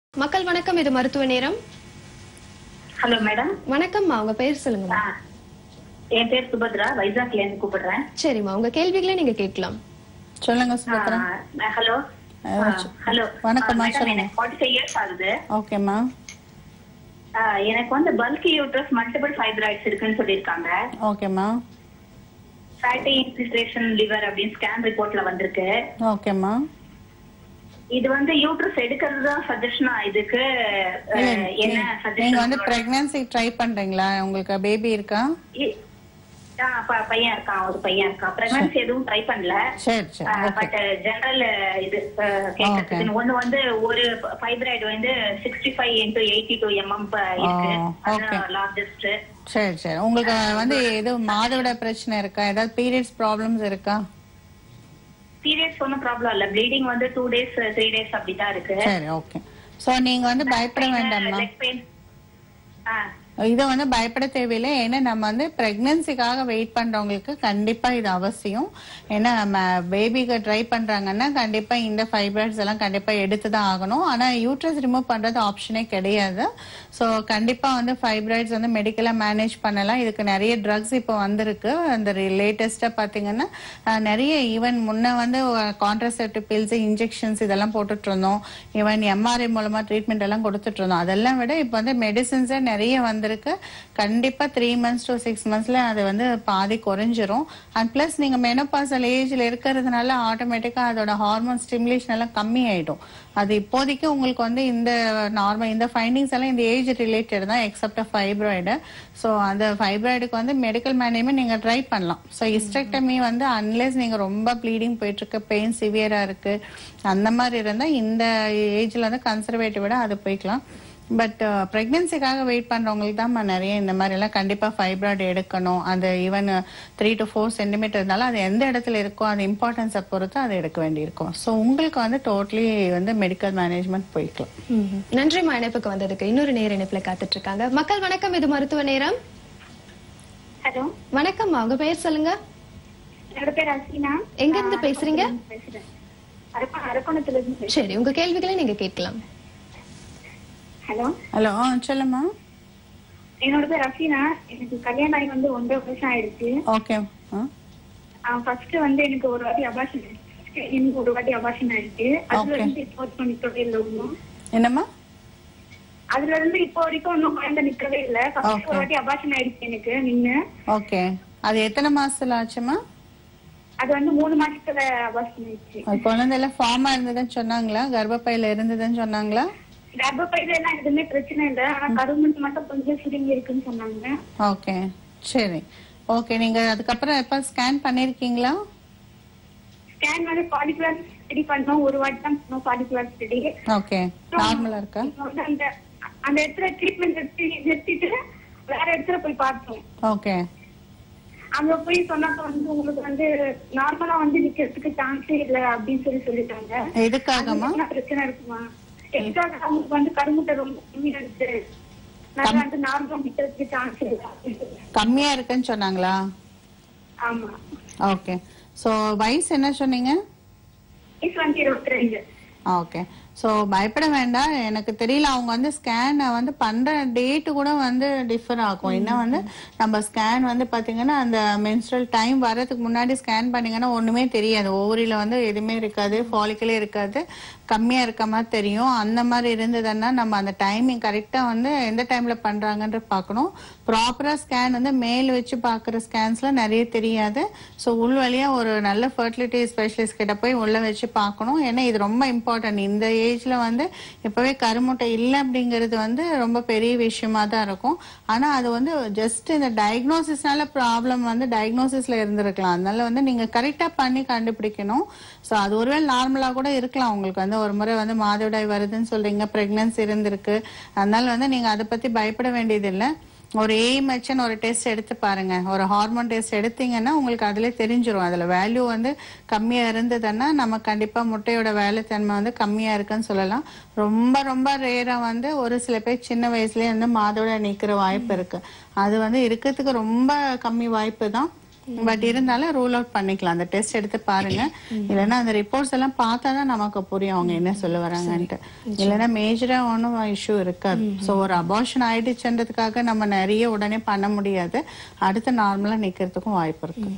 மக்கள் வணக்கம் இது மருத்துவ நேரம் ஹலோ மேடம் வணக்கம்மா உங்க பெயர் சொல்லுங்கம்மா என் பேர் சுபத்ரா வைசாக்ல இருந்து கூப்பிடுறேன் சரிம்மா உங்க கேள்விகளை நீங்க கேட்கலாம் சொல்லுங்க சுபத்ரா ஹலோ ஆ, சொ- ஹலோ வணக்கம்மா, மேடம் சொல்லுங்க. எனக்கு ஃபார்ட்டி ஃபைவ் இயர்ஸ் ஆகுது ஓகேம்மா ஆ, எனக்கு வந்து பல்கி யூட்ரஸ் மல்டிபிள் ஃபைப்ராய்ட்ஸ் இருக்குன்னு சொல்லியிருக்காங்க ஓகேம்மா ஃபேட்டி இன்ஃபில்ட்ரேஷன் லிவர் அப்படின்னு ஸ்கேன் ரிப்போர்ட்ல வந்திருக்கு ஓகேம்மா இது வந்து யூட்ரஸ் எடுக்கிறது தான் சஜஷனா இதுக்கு ஆ, இல்ல, என்ன நீ- நீங்க சஜஷன் வந்து பிரெக்னன்சி ட்ரை பண்றீங்களா உங்களுக்கு பேபி இருக்கா பையன் இருக்கான் ஒரு பையன் இருக்கான் பிரெக்னன்சி எதுவும் ட்ரை பண்ணல சரி சரி ஓகே பட் ஜெனரல் இது அஹ், கேட்கறதுக்கு ஒண்ணு வந்து ஒரு ஃபைப்ராய்டு வந்து sixty five into eighty two mm இருக்கு Oh, okay. லார்ஜஸ்ட் சரி சரி உங்களுக்கு வந்து எது மாதவிட பிரச்சனை இருக்கா ஏதாவது பீரியட்ஸ் ப்ராப்ளம்ஸ் இருக்கா பீரியட்ஸ் ஒன்றும் ப்ராப்ளம் இல்ல ப்ளீடிங் வந்து டூ டேஸ் த்ரீ டேஸ் அப்படிதான் இருக்கு சரி ஓகே சோ நீங்க வந்து பயப்பட வேண்டாம்மா லெக் பெயின் இதை வந்து பயப்பட தேவையில்லை ஏன்னா நம்ம வந்து பிரெக்னன்சிக்காக வெயிட் பண்றவங்களுக்கு கண்டிப்பா இது அவசியம் ஏன்னா நம்ம பேபிக்கு ட்ரை பண்றாங்கன்னா கண்டிப்பா இந்த ஃபைப்ராய்ட்ஸ் எல்லாம் கண்டிப்பா எடுத்து தான் ஆகணும் ஆனா யூட்ரஸ் ரிமூவ் பண்றது ஆப்ஷனே கிடையாது ஸோ கண்டிப்பா வந்து ஃபைப்ராய்ட்ஸ் வந்து மெடிக்கலா மேனேஜ் பண்ணலாம் இதுக்கு நிறைய ட்ரக்ஸ் இப்போ வந்திருக்கு அந்த லேட்டஸ்டா பாத்தீங்கன்னா அஹ், நிறைய ஈவன் முன்ன வந்து கான்ட்ரசெப்டிவ் பில்ஸ் இன்ஜெக்ஷன்ஸ் இதெல்லாம் போட்டுட்டு இருந்தோம் ஈவன் எம்ஆர்ஐ மூலமா ட்ரீட்மெண்ட் எல்லாம் கொடுத்துட்டு இருந்தோம் அதெல்லாம் விட இப்போ வந்து மெடிசின்ஸே நிறைய வந்திருக்கு கண்டிப்பா த்ரீ மந்த்ஸ் டு சிக்ஸ் மந்த்ஸ்ல அது வந்து பாதி குறைஞ்சிரும் அண்ட் பிளஸ் நீங்க மெனோபாசல் ஏஜ்ல இருக்கிறதுனால ஆட்டோமேட்டிக்கா அதோட ஹார்மோன் ஸ்டிமுலேஷன் எல்லாம் கம்மி ஆயிடும் அது இப்போதைக்கு உங்களுக்கு வந்து இந்த நார்மல் இந்த ஃபைண்டிங்ஸ் எல்லாம் இந்த ஏஜ் ரிலேட்டட் தான் எக்ஸப்ட் ஃபைப்ராய்டு ஸோ அந்த ஃபைப்ராய்டுக்கு வந்து மெடிக்கல் மேனேஜ்மெண்ட் நீங்க ட்ரை பண்ணலாம் ஸோ ஹிஸ்டெக்டமி வந்து அன்லெஸ் நீங்க ரொம்ப ப்ளீடிங் போயிட்டு இருக்கு பெயின் சிவியரா இருக்கு அந்த மாதிரி இருந்தா இந்த ஏஜ்ல வந்து கன்சர்வேட்டிவோட அது போய்க்கலாம் பட் ப்ரெக்னென்சிக்காக வெயிட் பண்றவங்களுக்கு தான் நிறைய இந்த மாதிரி எல்லாம் கண்டிப்பா ஃபைப்ராய்டு எடுக்கணும் அந்த even three to four centimetre இருந்தாலும் அது எந்த இடத்துல இருக்கோ அந்த இம்பார்ட்டன்ஸை பொறுத்து அதை எடுக்க வேண்டியிருக்கும் ஸோ உங்களுக்கு வந்து டோட்டலி வந்து மெடிக்கல் மேனேஜ்மெண்ட் போய்க்கலாம் ம்ஹும். நன்றிம்மா இணைப்புக்கு வந்ததுக்கு இன்னொரு நேர இணைப்புல காத்துட்டு இருக்காங்க மக்கள் வணக்கம் இது மருத்துவ நேரம் ஹலோ வணக்கம்மா உங்க பெயர் சொல்லுங்க என்னோட பேர் அசினா எங்க இருந்து பேசுறீங்க பேசுறேன் அரக்கோண அரக்கோணத்துல இருந்து பேசுறேன் சரி உங்க கேள்விகளை நீங்க கேட்கலாம் ஹலோ ஹலோ சொல்லுமா என்னோட பேர் அசினா எனக்கு கல்யாணம் ஆகி வந்து ஒன்றரை வருஷம் ஆயிடுச்சு ஓகே ஃபர்ஸ்ட் வந்து எனக்கு ஒரு வாட்டி அபாஷன் எனக்கு ஒரு வாட்டி அபாஷன் ஆயிடுச்சு அதுல Okay. இருந்து இப்போ வரைக்கும் நிக்கவே இல்லை ஒன்றும் என்னம்மா அதுல இருந்து இப்போ வரைக்கும் ஒன்றும் குழந்தை நிக்கவே இல்லை ஃபர்ஸ்ட் Okay. ஒரு வாட்டி அபாஷன் ஆயிடுச்சு எனக்கு நின்னு ஓகே அது எத்தனை மாசத்துல ஆச்சுமா அது வந்து மூணு மாசத்துல அபாஷன் ஆயிடுச்சு அது குழந்தை எல்லாம் ஃபார்மா இருந்ததுன்னு சொன்னாங்களா கர்ப்பப்பையில இருந்ததுன்னு சொன்னாங்களா கர்ப்பப்பையில எல்லாம் எதுவுமே பிரச்சனை இல்லை ஆனா கருமுட்டு மட்டும் கொஞ்சம் சுருங்கி இருக்குன்னு சொன்னாங்க ஓகே சரி ஓகே நீங்க அதுக்கப்புறம் எப்ப ஸ்கேன் பண்ணிருக்கீங்களா ஸ்கேன் வந்து பாலிகுலர் ஸ்டடி பண்ணோம் ஒரு வாட்டி தான் பண்ணோம் பாலிகுலர் ஸ்டடி ஓகே நார்மலா இருக்கா அந்த அந்த இடத்துல ட்ரீட்மெண்ட் எடுத்து நிறுத்திட்டு வேற இடத்துல போய் பார்த்தோம் ஓகே அங்க போய் சொன்னாக்க வந்து உங்களுக்கு வந்து நார்மலா வந்து நிக்கிறதுக்கு சான்ஸே இல்ல அப்படின்னு சொல்லி சொல்லிட்டாங்க எதுக்காகமா என்ன பிரச்சனை இருக்குமா எதுக்காக அவங்களுக்கு வந்து கருமுட்டை ரொம்ப கம்மியா இருக்கு நல்லா வந்து நார்மலா நிக்கிறதுக்கு சான்ஸ் இல்ல அப்படின்னு சொல்லி. கம்மியா இருக்குன்னு சொன்னாங்களா ஆமா ஓகே சோ வயசு என்ன சொன்னீங்க வயசு வந்து இருபத்தி ரெண்டு ஓகே ஸோ பயப்பட வேண்டாம் எனக்கு தெரியல அவங்க வந்து ஸ்கேனை வந்து பண்ற டேட்டு கூட வந்து டிஃபர் ஆகும் என்ன வந்து நம்ம ஸ்கேன் வந்து பாத்தீங்கன்னா அந்த மென்ஸ்ட்ரல் டைம் வர்றதுக்கு முன்னாடி ஸ்கேன் பண்ணீங்கன்னா ஒண்ணுமே தெரியாது ஓவரியில வந்து எதுவுமே இருக்காது ஃபாலிக்கலே இருக்காது கம்மியா இருக்க மாதிரி தெரியும் அந்த மாதிரி இருந்ததுன்னா நம்ம அந்த டைமிங் கரெக்டா வந்து எந்த டைம்ல பண்றாங்கன்ற பார்க்கணும் ப்ராப்பரா ஸ்கேன் வந்து மேல் வச்சு பார்க்குற ஸ்கேன்ஸ்ல நிறைய தெரியாது ஸோ உள் வழியா ஒரு நல்ல ஃபர்டிலிட்டி ஸ்பெஷலிஸ்ட் கிட்ட போய் உள்ள வச்சு பார்க்கணும் ஏன்னா இது ரொம்ப இம்பார்ட்டன்ட் இந்த ஏஜ்ல வந்து இப்பவே கருமுட்டை இல்லை அப்படிங்கிறது வந்து ரொம்ப பெரிய விஷயமா தான் இருக்கும் ஆனா அது வந்து ஜஸ்ட் இந்த டயக்னோசிஸ்னால ப்ராப்ளம் வந்து டயக்னோசிஸ்ல இருந்திருக்கலாம் அதனால வந்து நீங்க கரெக்டா பண்ணி கண்டுபிடிக்கணும் ஸோ அது ஒருவேளை நார்மலா கூட இருக்கலாம் உங்களுக்கு வந்து ஒரு முறை வந்து மாதவிடாய் வருதுன்னு சொல்றீங்க பிரெக்னன்சி இருந்திருக்கு அதனால வந்து நீங்க அதை பத்தி பயப்பட வேண்டியது இல்லை ஒரு ஏஎம்ஹெச்னு ஒரு டெஸ்ட் எடுத்து பாருங்க ஒரு ஹார்மோன் டெஸ்ட் எடுத்தீங்கன்னா உங்களுக்கு அதுல தெரிஞ்சிரும் அதுல வேல்யூ வந்து கம்மியா இருந்ததுன்னா நம்ம கண்டிப்பா முட்டையோட வேலைத்தன்மை வந்து கம்மியா இருக்குன்னு சொல்லலாம் ரொம்ப ரொம்ப ரேரா வந்து ஒரு சில பேர் சின்ன வயசுலயே வந்து மாதோட நிக்கிற வாய்ப்பு இருக்கு அது வந்து இருக்கிறதுக்கு ரொம்ப கம்மி வாய்ப்பு தான் பட் இருந்தாலும் ரூல் அவுட் பண்ணிக்கலாம் அந்த டெஸ்ட் எடுத்து பாருங்க இல்லைன்னா அந்த ரிப்போர்ட்ஸ் எல்லாம் பார்த்தா தான் நமக்கு புரியும் அவங்க என்ன சொல்ல வராங்கன்ட்டு இல்லைன்னா மேஜரா ஒன்றும் இஷ்யூ இருக்காது ஸோ ஒரு அபார்ஷன் ஆயிடுச்சுன்றதுக்காக நம்ம நிறைய உடனே பண்ண முடியாது அடுத்து நார்மலா நிக்கிறதுக்கும் வாய்ப்பு இருக்கு